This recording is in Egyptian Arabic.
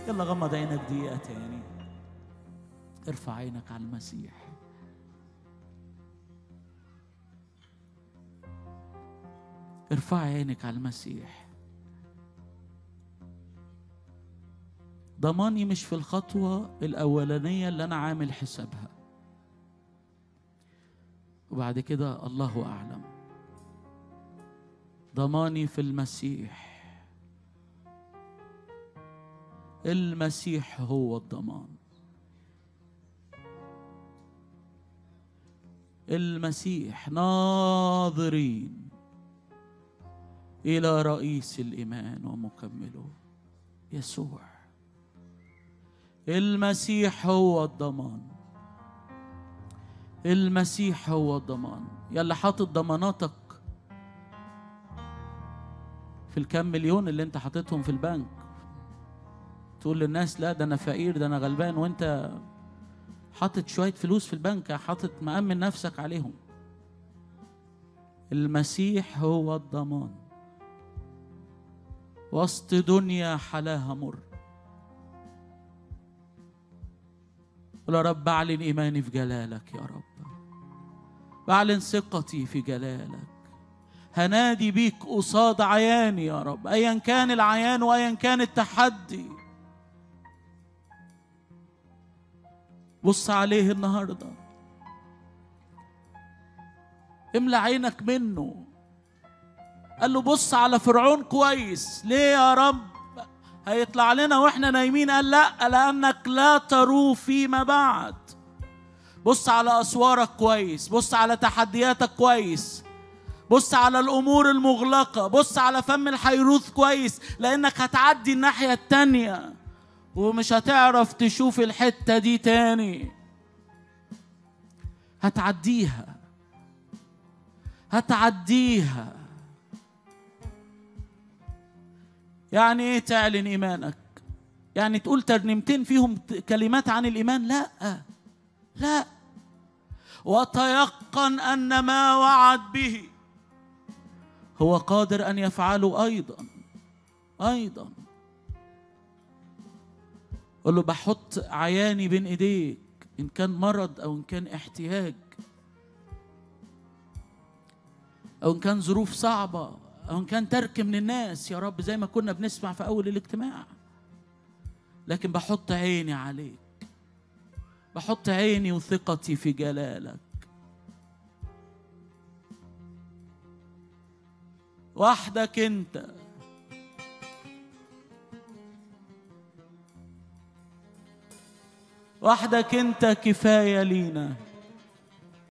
يلا غمض عينك دقيقة تاني ارفع عينك على المسيح ارفع عينك على المسيح ضماني مش في الخطوة الأولانية اللي أنا عامل حسابها وبعد كده الله أعلم ضماني في المسيح المسيح هو الضمان المسيح ناظرين الى رئيس الايمان ومكمله يسوع المسيح هو الضمان المسيح هو الضمان يلا حاطط ضماناتك في الكام مليون اللي انت حاططهم في البنك تقول للناس لا ده انا فقير ده انا غلبان وانت حاطط شويه فلوس في البنك حاطط مأمن نفسك عليهم المسيح هو الضمان وسط دنيا حلاها مر قل يا رب اعلن ايماني في جلالك يا رب بعلن ثقتي في جلالك هنادي بيك قصاد عياني يا رب ايا كان العيان وايا كان التحدي بص عليه النهارده املى عينك منه قال له بص على فرعون كويس ليه يا رب هيطلع لنا واحنا نايمين قال لا لانك لا تروه فيما بعد بص على اسوارك كويس بص على تحدياتك كويس بص على الامور المغلقه بص على فم الحيروث كويس لانك هتعدي الناحيه التانيه ومش هتعرف تشوف الحته دي تاني هتعديها هتعديها يعني ايه تعلن ايمانك يعني تقول ترنيمتين فيهم كلمات عن الايمان لا لا وتيقن ان ما وعد به هو قادر ان يفعله ايضا ايضا قل له بحط عياني بين ايديك ان كان مرض او ان كان احتياج او ان كان ظروف صعبه او ان كان ترك من الناس يا رب زي ما كنا بنسمع في اول الاجتماع لكن بحط عيني عليك بحط عيني وثقتي في جلالك وحدك انت وحدك انت كفايه لينا